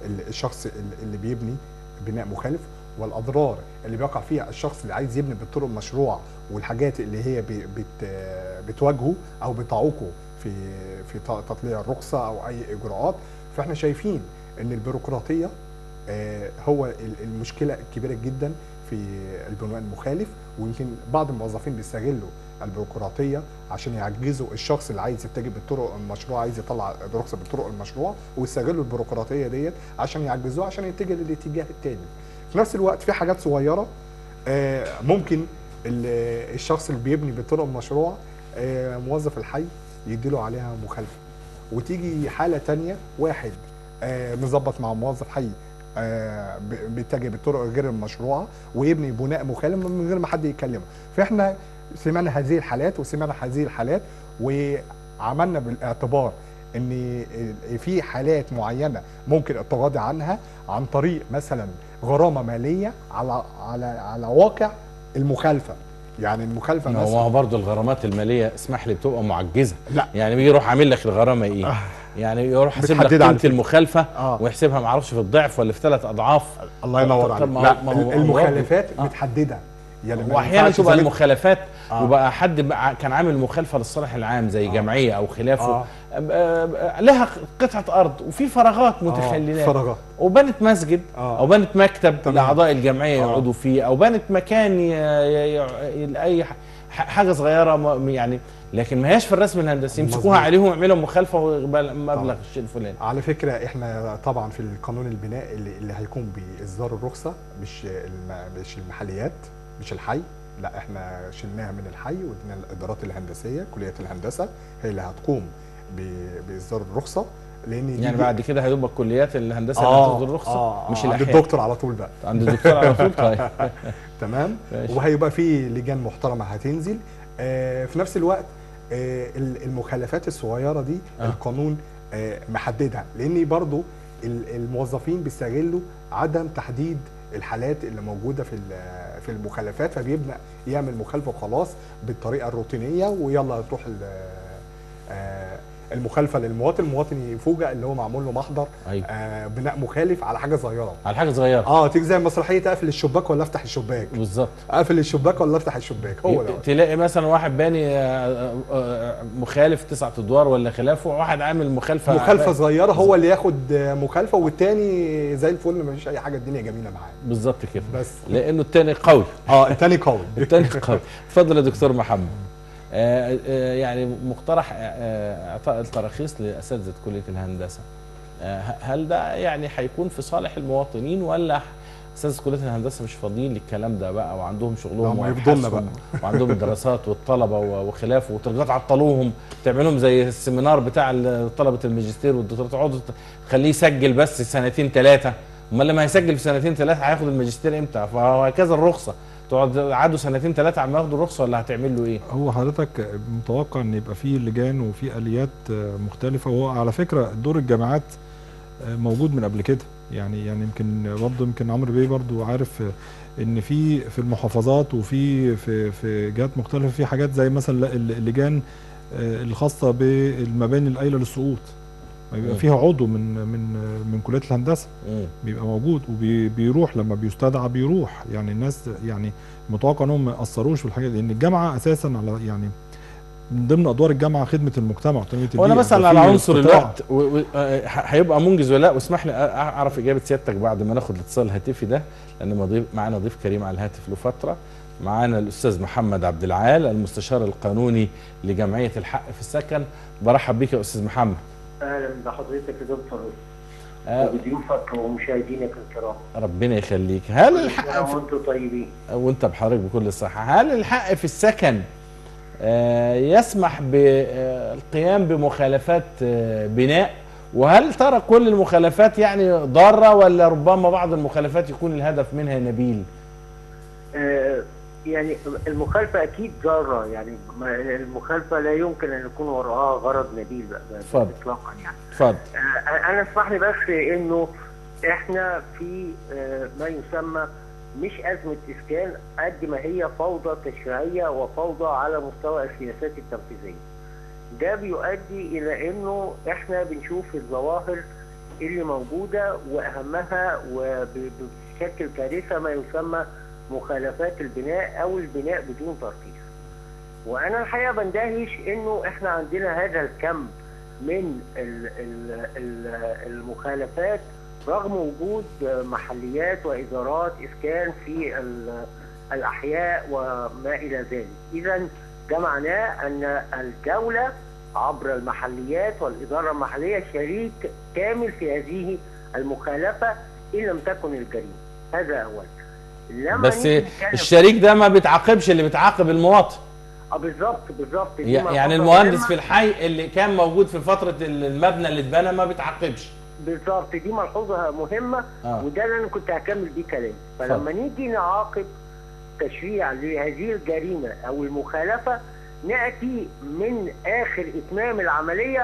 ال- الشخص ال- اللي بيبني بناء مخالف والاضرار اللي بيقع فيها الشخص اللي عايز يبني بالطرق المشروعه والحاجات اللي هي بي- بت بتواجهه او بتعوقه في في ت- تطليع الرخصه او اي اجراءات فاحنا شايفين ان البيروقراطيه آه، هو ال- المشكله الكبيره جدا في البناء المخالف ويمكن بعض الموظفين بيستغلوا البيروقراطيه عشان يعجزوا الشخص اللي عايز يتجه بالطرق المشروعه عايز يطلع الرخصه بالطرق المشروعه ويستغلوا البيروقراطيه ديت عشان يعجزوه عشان يتجه للاتجاه التاني في نفس الوقت في حاجات صغيره آه، ممكن ال- الشخص اللي بيبني بالطرق المشروعه آه، موظف الحي يديله عليها مخالفه وتيجي حاله تانية واحد آه، مظبط مع موظف حي آه، ب- بيتجه بالطرق غير المشروعه ويبني بناء مخالف من غير ما حد يكلمه فاحنا سمعنا هذه الحالات وسمعنا هذه الحالات وعملنا بالاعتبار ان في حالات معينه ممكن التغاضي عنها عن طريق مثلا غرامه ماليه على على على واقع المخالفه يعني المخالفه ما هو مثلا برضه الغرامات الماليه اسمح لي بتبقى معجزه لا. يعني بيجي يروح عامل لك الغرامه ايه يعني يروح حاسب لك بتحددها على قيمه فكرة. المخالفه آه. ويحسبها ما اعرفش في الضعف ولا في ثلاث اضعاف الله ينور طب عليك ما- لا ما هو- المخالفات آه. متحدده يعني ما واحيانا ينفعش تبقى زي ما- المخالفات آه. وبقى حد بقى كان عامل مخالفه للصالح العام زي آه. جمعيه او خلافه آه. آه. لها قطعه ارض وفي فراغات آه، متخللات فراغات وبنت مسجد آه. او بنت مكتب تمام. لاعضاء الجمعيه آه. يقعدوا فيه او بنت مكان ي... ي... ي... اي ح- حاجه صغيره م- يعني لكن ما هياش في الرسم الهندسي يمسكوها مظبوط. عليهم يعملوا مخالفه ويقبل مبلغ طبعا. الشيء الفلاني على فكره احنا طبعا في القانون البناء اللي, اللي هيكون باصدار الرخصه مش الم... مش المحليات مش الحي لا احنا شلناها من الحي ودينا الادارات الهندسيه كليه الهندسه هي اللي هتقوم ب... باصدار الرخصه لان دي- يعني بعد كده هيبقى كليات الهندسه اللي اه هتاخد الرخصه آه مش آه عند الاحياء الدكتور على طول بقى عند الدكتور على طول طيب تمام ماشي. وهيبقى في لجان محترمه هتنزل آه في نفس الوقت آه ال- المخالفات الصغيره دي آه. آه. القانون آه محددها لان برضو ال- الموظفين بيستغلوا عدم تحديد الحالات اللي موجوده في ال- في المخالفات فبيبدا يعمل مخالفه وخلاص بالطريقه الروتينيه ويلا تروح ال- آه المخالفه للمواطن المواطن يفوجئ اللي هو معمول له محضر ايوه آه بناء مخالف على حاجه صغيره على حاجه صغيره اه تيجي زي مسرحيه اقفل الشباك ولا افتح الشباك بالظبط اقفل الشباك ولا افتح الشباك هو ده تلاقي مثلا واحد باني آه، آه، مخالف تسعة ادوار ولا خلافه واحد عامل مخالفه مخالفه صغيره هو اللي ياخد مخالفه والتاني زي الفل ما فيش اي حاجه الدنيا جميله معاه بالظبط كده بس لانه التاني قوي اه التاني قوي التاني قوي اتفضل يا دكتور محمد آه، آه، يعني مقترح آه، اعطاء التراخيص لاساتذه كليه الهندسه آه، هل ده يعني هيكون في صالح المواطنين ولا اساتذه كليه الهندسه مش فاضيين للكلام ده بقى وعندهم شغلهم هم يفضلنا وأبحاثهم وعندهم الدراسات والطلبه و- وخلافه وترجعوا تعطلوهم تعملوهم زي السيمينار بتاع ال- طلبه الماجستير والدكتوراه تقعدوا ت- خليه يسجل بس سنتين ثلاثه امال لما هيسجل في سنتين ثلاثه هياخد الماجستير امتى فهكذا الرخصه تقعد قعدوا سنتين ثلاثه عم ياخدوا الرخصه ولا هتعمل له ايه؟ هو حضرتك متوقع ان يبقى فيه لجان وفي اليات آه، مختلفه وهو على فكره دور الجامعات آه، موجود من قبل كده يعني يعني يمكن برضه يمكن عمرو بيه برضه عارف آه، ان في في المحافظات وفي في في جهات مختلفه في حاجات زي مثلا ل- اللجان آه، الخاصه بالمباني القايله للسقوط بيبقى مم. فيها عضو من من آه، من كليه الهندسه مم. بيبقى موجود وبيروح لما بيستدعى بيروح يعني الناس يعني متوقع انهم ما ياثروش في الحاجه دي لان الجامعه اساسا على يعني من ضمن ادوار الجامعه خدمه المجتمع وتنميه وانا البيئة. مثلا ده على في عنصر قطاع. الوقت و- و- آه، ح- هيبقى منجز ولا لا واسمح لي أ- اعرف اجابه سيادتك بعد ما ناخد الاتصال الهاتفي ده لان مضيف معانا ضيف كريم على الهاتف له فتره معانا الاستاذ محمد عبد العال المستشار القانوني لجمعيه الحق في السكن برحب بك يا استاذ محمد اهلا بحضرتك يا دكتور آه، وبضيوفك ومشاهدينك الكرام ربني يخليك هل كل الحق سنة في وانتم طيبين وانت بحضرتك بكل الصحة هل الحق في السكن آه، يسمح بالقيام بمخالفات آه، بناء وهل ترى كل المخالفات يعني ضارة ولا ربما بعض المخالفات يكون الهدف منها نبيل آه يعني المخالفه اكيد ضاره يعني ما- المخالفه لا يمكن ان يكون وراها غرض نبيل بقى بقى اتفضل. اطلاقا يعني اتفضل آه انا اسمح لي بس انه احنا في آه ما يسمى مش ازمه اسكان قد ما هي فوضى تشريعيه وفوضى على مستوى السياسات التنفيذيه. ده بيؤدي الى انه احنا بنشوف الظواهر اللي موجوده واهمها وبتشكل كارثه ما يسمى مخالفات البناء او البناء بدون ترخيص. وانا الحقيقه بندهش انه احنا عندنا هذا الكم من ال ال ال المخالفات رغم وجود محليات وادارات اسكان في ال- الاحياء وما الى ذلك. اذا ده معناه ان الدوله عبر المحليات والاداره المحليه شريك كامل في هذه المخالفه ان لم تكن الجريمه. هذا اولا. لما بس نيجي نتكلم- الشريك ده ما بيتعاقبش اللي بيتعاقب المواطن اه بالظبط بالظبط دي يعني ملحوظة المهندس مهمة. في الحي اللي كان موجود في فتره المبنى اللي اتبنى ما بيتعاقبش بالظبط دي ملحوظه مهمه آه. وده اللي انا كنت هكمل بيه كلامي فلما نيجي نعاقب تشريع لهذه الجريمه او المخالفه ناتي من اخر اتمام العمليه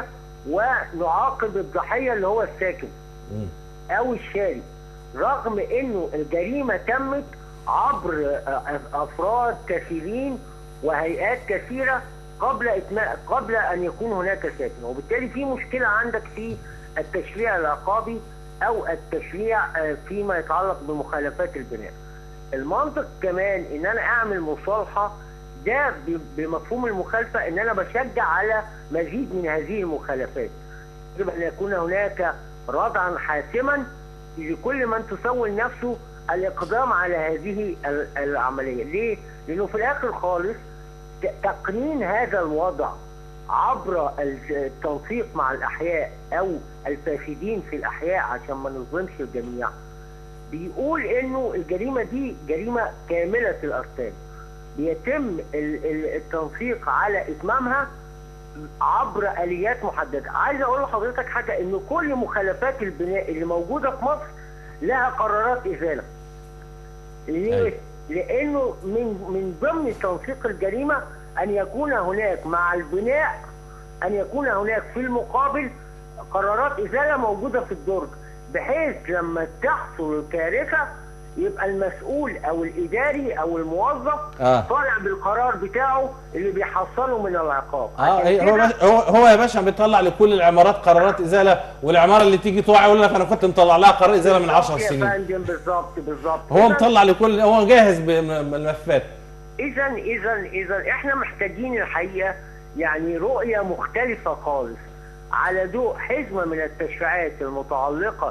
ونعاقب الضحيه اللي هو الساكن مم. او الشاري رغم انه الجريمه تمت عبر آه، افراد كثيرين وهيئات كثيره قبل إتماء قبل ان يكون هناك ساكن وبالتالي في مشكله عندك في التشريع العقابي او التشريع آه، فيما يتعلق بمخالفات البناء. المنطق كمان ان انا اعمل مصالحه ده ب- بمفهوم المخالفه ان انا بشجع على مزيد من هذه المخالفات. يجب ان يكون هناك ردعا حاسما لكل من تسول نفسه الاقدام على هذه ال- العمليه، ليه؟ لانه في الاخر خالص ت- تقنين هذا الوضع عبر ال- التنسيق مع الاحياء او الفاسدين في الاحياء عشان ما نظلمش الجميع بيقول انه الجريمه دي جريمه كامله الاركان بيتم ال- ال- التنسيق على اتمامها عبر اليات محدده عايز اقول لحضرتك حاجه ان كل مخالفات البناء اللي موجوده في مصر لها قرارات ازاله ليه أيوة. لانه من من ضمن تنسيق الجريمه ان يكون هناك مع البناء ان يكون هناك في المقابل قرارات ازاله موجوده في الدرج بحيث لما تحصل الكارثه يبقى المسؤول او الاداري او الموظف آه. طالع بالقرار بتاعه اللي بيحصله من العقاب اه عشان إيه، هو كده- باش- هو هو يا باشا بيطلع لكل العمارات قرارات ازاله والعماره اللي تيجي تقع يقول لك انا كنت مطلع لها قرار ازاله من 10 بالظبط سنين يا فندم بالظبط بالظبط هو إذن- مطلع لكل هو جاهز بالملفات اذا اذا اذا احنا محتاجين الحقيقه يعني رؤيه مختلفه خالص على ضوء حزمه من التشريعات المتعلقه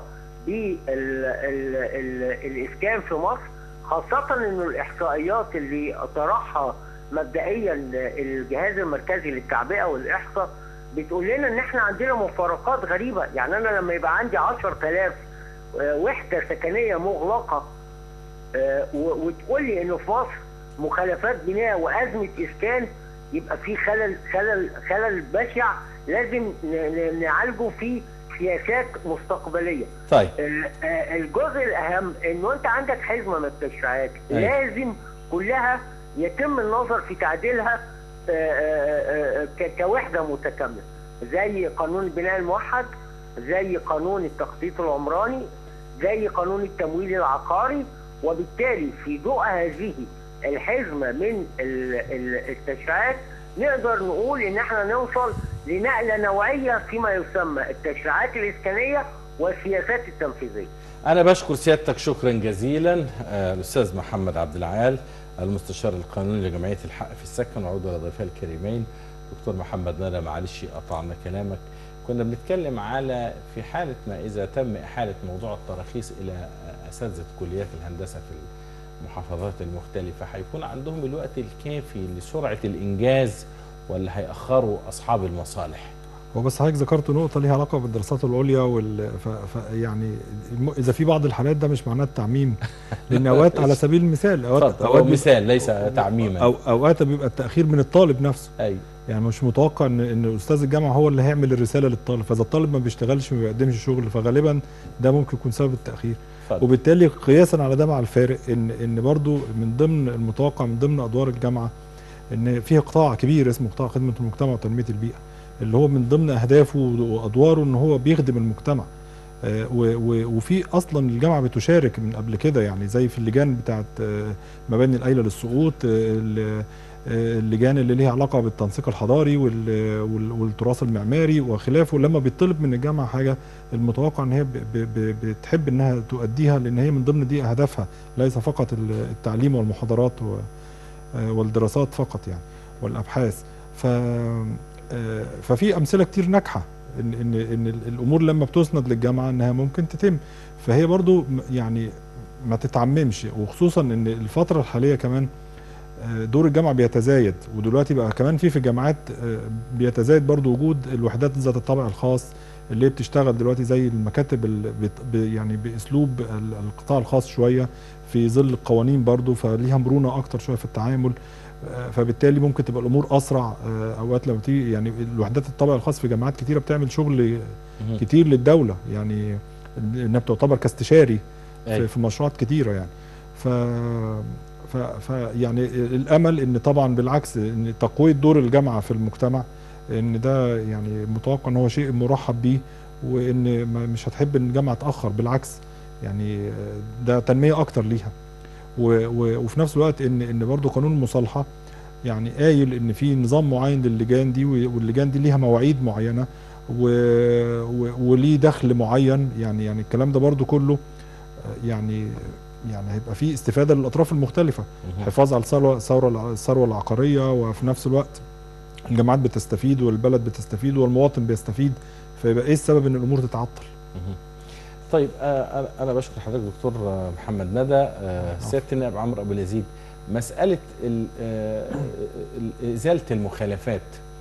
بالاسكان في مصر خاصه انه الاحصائيات اللي طرحها مبدئيا الجهاز المركزي للتعبئه والاحصاء بتقول لنا ان احنا عندنا مفارقات غريبه يعني انا لما يبقى عندي 10000 وحده سكنيه مغلقه آه، و- وتقول لي انه في مصر مخالفات بناء وازمه اسكان يبقى في خلل خلل خلل بشع لازم ن- ن- نعالجه في سياسات مستقبليه. طيب آه، آه، الجزء الاهم انه انت عندك حزمه من التشريعات أيوة. لازم كلها يتم النظر في تعديلها آه، آه، آه، ك- كوحده متكامله زي قانون البناء الموحد زي قانون التخطيط العمراني زي قانون التمويل العقاري وبالتالي في ضوء هذه الحزمه من ال- ال- التشريعات نقدر نقول ان احنا نوصل لنقله نوعيه فيما يسمى التشريعات الاسكانيه والسياسات التنفيذيه. انا بشكر سيادتك شكرا جزيلا آه، الاستاذ محمد عبد العال المستشار القانوني لجمعيه الحق في السكن وعضو الضيفين الكريمين دكتور محمد ندى معلش قطعنا كلامك كنا بنتكلم على في حاله ما اذا تم احاله موضوع التراخيص الى آه، اساتذه كليات الهندسه في المحافظات المختلفه هيكون عندهم الوقت الكافي لسرعه الانجاز ولا هيأخروا اصحاب المصالح هو بس حضرتك ذكرت نقطة ليها علاقة بالدراسات العليا وال ف... ف... يعني الم... إذا في بعض الحالات ده مش معناه التعميم لأن أوقات على سبيل المثال أوقات اتفضل، هو بيبقى- مثال ليس تعميما أو أوقات بيبقى التأخير من الطالب نفسه ايوه يعني مش متوقع ان ان استاذ الجامعه هو اللي هيعمل الرساله للطالب فاذا الطالب ما بيشتغلش ما بيقدمش شغل فغالبا ده ممكن يكون سبب التاخير اتفضل. وبالتالي قياسا على ده مع الفارق ان ان برضو من ضمن المتوقع من ضمن ادوار الجامعه ان فيها قطاع كبير اسمه قطاع خدمه المجتمع وتنميه البيئه اللي هو من ضمن اهدافه وادواره ان هو بيخدم المجتمع آه، و- و- وفي اصلا الجامعه بتشارك من قبل كده يعني زي في اللجان بتاعت آه، مباني القايله للسقوط آه، ال- آه، اللجان اللي ليها علاقه بالتنسيق الحضاري وال- وال- والتراث المعماري وخلافه لما بيطلب من الجامعه حاجه المتوقع ان هي ب- ب- ب- بتحب انها تؤديها لان هي من ضمن دي اهدافها ليس فقط ال- التعليم والمحاضرات و- آه، والدراسات فقط يعني والابحاث ف آه، ففي امثله كتير ناجحه ان ان ان ال- الامور لما بتسند للجامعه انها ممكن تتم فهي برضو م- يعني ما تتعممش وخصوصا ان الفتره الحاليه كمان آه، دور الجامعه بيتزايد ودلوقتي بقى كمان في في الجامعات آه، بيتزايد برضو وجود الوحدات ذات الطابع الخاص اللي هي بتشتغل دلوقتي زي المكاتب ال- بت- ب- يعني باسلوب ال- القطاع الخاص شويه في ظل القوانين برضو فليها مرونه اكتر شويه في التعامل آه، فبالتالي ممكن تبقى الامور اسرع آه، اوقات لما تيجي يعني الوحدات الطابع الخاص في جامعات كتيره بتعمل شغل مهم. كتير للدوله يعني انها بتعتبر كاستشاري في, أيوة. في مشروعات كتيره يعني ف ف ف يعني الامل ان طبعا بالعكس ان تقويه دور الجامعه في المجتمع ان ده يعني متوقع ان هو شيء مرحب بيه وان ما- مش هتحب ان الجامعه تاخر بالعكس يعني ده تنميه اكتر ليها و- و- وفي نفس الوقت ان ان برضه قانون المصالحه يعني قايل ان في نظام معين للجان دي واللجان دي ليها مواعيد معينه و... و... وليه دخل معين يعني يعني الكلام ده برضو كله آه، يعني يعني هيبقى فيه استفاده للاطراف المختلفه مهم. حفاظ على الثروه الثروه الثروه العقاريه وفي نفس الوقت الجامعات بتستفيد والبلد بتستفيد والمواطن بيستفيد فيبقى ايه السبب ان الامور تتعطل مهم. طيب آه، أنا- انا بشكر حضرتك دكتور آه، محمد ندى آه، سياده النائب عمرو ابو اليزيد مساله ال- آه، ال- ازاله المخالفات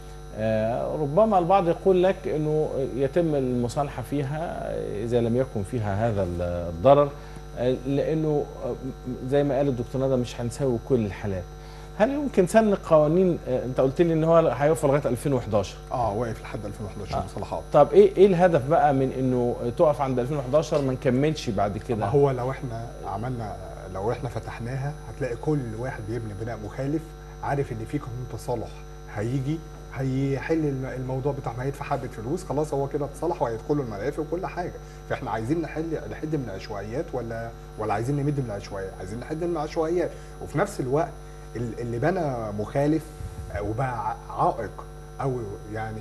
آه، ربما البعض يقول لك انه يتم المصالحه فيها اذا لم يكن فيها هذا الضرر آه، لانه آه، زي ما قال الدكتور ندى مش هنساوي كل الحالات هل يمكن سن قوانين آه، انت قلت لي ان هو هيوفر لغايه 2011 اه واقف لحد 2011 آه. مصالحات طب ايه ايه الهدف بقى من انه تقف عند 2011 ما نكملش بعد كده ما هو لو احنا عملنا لو احنا فتحناها هتلاقي كل واحد بيبني بناء مخالف عارف ان في قانون تصالح هيجي هيحل الم- الموضوع بتاع ما يدفع حبه فلوس خلاص هو كده اتصالح وهيدخلوا الملف وكل حاجه فاحنا عايزين نحل نحد من العشوائيات ولا ولا عايزين نمد من العشوائيات عايزين نحد من العشوائيات وفي نفس الوقت ال- اللي بنى مخالف آه، وبقى ع- عائق او يعني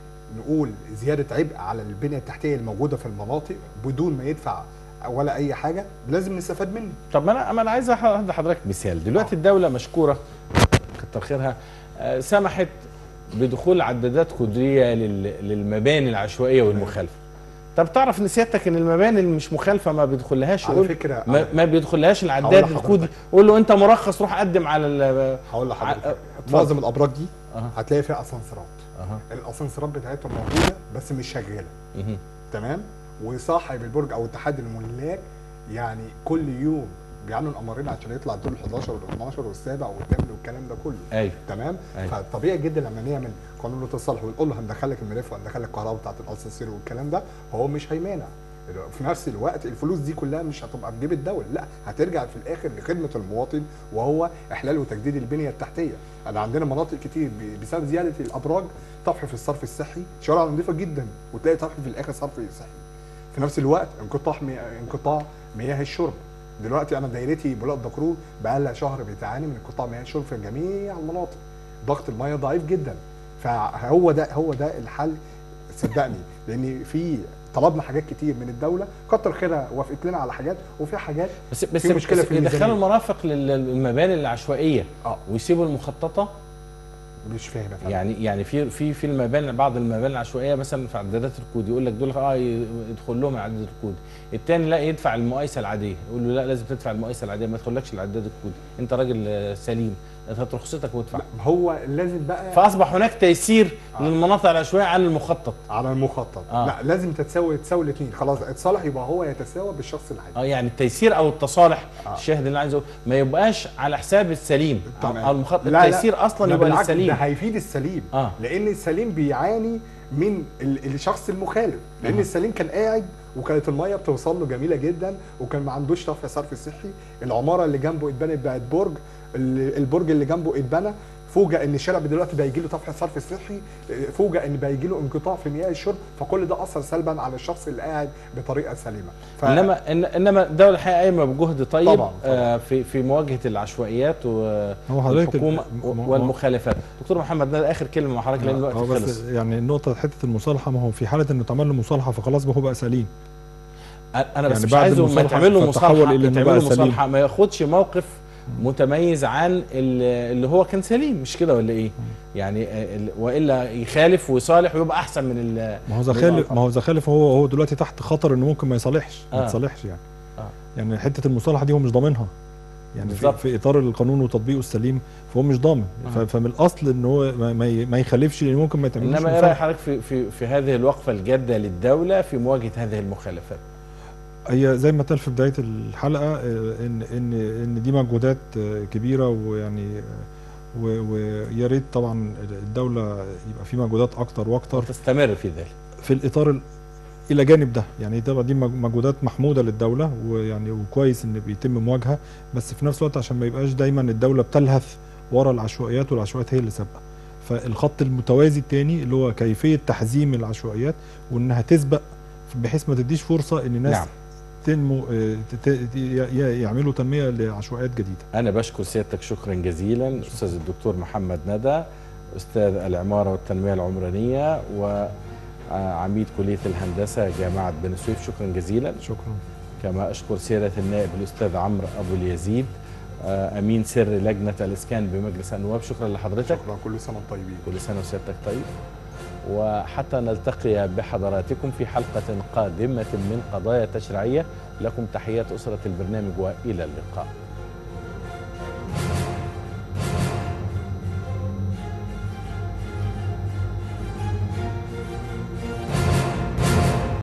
نقول زياده عبء على البنيه التحتيه الموجوده في المناطق بدون ما يدفع ولا اي حاجه لازم نستفاد منه طب ما انا ما انا عايز ادي حضرتك مثال دلوقتي الدوله مشكوره كتر خيرها آه، سمحت بدخول عدادات قدريه لل- للمباني العشوائيه والمخالفه طب تعرف ان سيادتك ان المباني اللي مش مخالفه ما بيدخلهاش على يقول فكره ما, على- ما بيدخلهاش العداد هقول لحضرتك. الكودي قول له انت مرخص روح قدم على ال- هقول ع- لحضرتك اتفضل. معظم الابراج دي أها. هتلاقي فيها اسانسيرات أها. الاسانسيرات بتاعتهم موجوده بس مش شغاله مهم. تمام وصاحب البرج او اتحاد الملاك يعني كل يوم بيعملوا القمرين عشان يطلع الدور ال 11 وال 12 والسابع والثامن والكلام ده كله ايوه تمام أيوة. فطبيعي جدا لما نعمل قانون التصالح ونقول له هندخلك الملف وهندخلك الكهرباء بتاعت الاسانسير والكلام ده هو مش هيمانع في نفس الوقت الفلوس دي كلها مش هتبقى في جيب الدوله لا هترجع في الاخر لخدمه المواطن وهو احلال وتجديد البنيه التحتيه انا عندنا مناطق كتير ب- بسبب زياده الابراج طفح في الصرف الصحي شوارع نظيفه جدا وتلاقي طفح في الاخر صرف صحي في نفس الوقت انقطاع مي... انقطاع مياه الشرب دلوقتي انا دايرتي بلاد دكرور بقى لها شهر بتعاني من انقطاع مياه الشرب في جميع المناطق ضغط المياه ضعيف جدا فهو ده هو ده الحل صدقني لان في طلبنا حاجات كتير من الدوله كتر خيرها وافقت لنا على حاجات وفي حاجات بس بس في مشكلة بس في الميزانية. يدخلوا المرافق لل- للمباني العشوائيه اه ويسيبوا المخططه مش فاهم يا فندم. يعني يعني في في في المباني بعض المباني العشوائيه مثلا في عدادات الكود يقول لك دول اه يدخل لهم عداد الكود الثاني لا يدفع المقايسه العاديه يقول له لا لازم تدفع المقايسه العاديه ما تدخلكش العداد الكودي انت راجل آه، سليم هات رخصتك وادفع هو لازم بقى فاصبح هناك تيسير آه. للمناطق العشوائيه عن المخطط على المخطط آه. لا لازم تتساوي تساوي الاثنين خلاص اتصالح يبقى هو يتساوى بالشخص العادي اه يعني التيسير او التصالح آه. الشاهد اللي انا عايز اقوله ما يبقاش على حساب السليم او تمام. أو المخطط لا، لا. التيسير اصلا ده يبقى بالعكس، للسليم ده هيفيد السليم آه. لان السليم بيعاني من ال- الشخص المخالف لان أها. السليم كان قاعد وكانت الميه بتوصل له جميله جدا وكان ما عندوش طفح صرف صحي العماره اللي جنبه اتبنت بقت برج ال- البرج اللي جنبه اتبنى فوجئ ان الشارع دلوقتي بقى يجي له طفح صرف صحي فوجئ ان بقى يجي له انقطاع في مياه الشرب فكل ده اثر سلبا على الشخص اللي قاعد بطريقه سليمه ف... انما إن- انما الدوله الحقيقه قايمه بجهد طيب طبعاً، طبعاً. آه، في في مواجهه العشوائيات و- هو حضرتك والحكومه ال- م- والمخالفات دكتور محمد ده اخر كلمه مع حضرتك لان الوقت هو بس خلص يعني النقطه حته المصالحه ما هو في حاله انه اتعمل له مصالحه فخلاص ما هو بقى سليم انا بس يعني مش بعد عايزه ما المصالحة يتعمل له فتحول مصالحه إلى إنه يتعمل بقى له سليم. مصالحه ما ياخدش موقف متميز عن ال- اللي هو كان سليم مش كده ولا ايه؟ يعني آه، ال- والا يخالف ويصالح ويبقى احسن من ال ما هو زخالف ما هو زخالف هو هو دلوقتي تحت خطر انه ممكن ما يصالحش ما آه. يتصالحش يعني آه. يعني حته المصالحه دي هو مش ضامنها يعني في, بالظبط. في اطار القانون وتطبيقه السليم فهو مش ضامن ف- فمن الاصل ان هو ما, ما ي- ما يخالفش لان ممكن ما يتعملش انما ايه راي مصالحة. حضرتك في في في هذه الوقفه الجاده للدوله في مواجهه هذه المخالفات؟ هي زي ما اتقال في بدايه الحلقه آه، ان ان ان دي مجهودات آه، كبيره ويعني آه، و- ويا ريت طبعا الدوله يبقى في مجهودات اكتر واكتر تستمر في ذلك في الاطار ال- الى جانب ده يعني طبعا دي مج- مجهودات محموده للدوله ويعني وكويس ان بيتم مواجهه بس في نفس الوقت عشان ما يبقاش دايما الدوله بتلهث ورا العشوائيات والعشوائيات هي اللي سابقه فالخط المتوازي الثاني اللي هو كيفيه تحزيم العشوائيات وانها تسبق بحيث ما تديش فرصه ان الناس نعم. نعم. تنمو آه، ت- ت- ي- ي- يعملوا تنميه لعشوائيات جديده أنا بشكر سيادتك شكرا جزيلا أستاذ الدكتور محمد ندى أستاذ العمارة والتنمية العمرانية وعميد كلية الهندسة جامعة بني سويف شكرا جزيلا شكرا كما أشكر سيادة النائب الأستاذ عمرو أبو اليزيد آه، أمين سر لجنة الإسكان بمجلس النواب شكرا لحضرتك شكرا كل سنه وانتم طيبين كل سنة وسيادتك طيب وحتى نلتقي بحضراتكم في حلقة قادمة من قضايا تشريعية لكم تحيات أسرة البرنامج وإلى اللقاء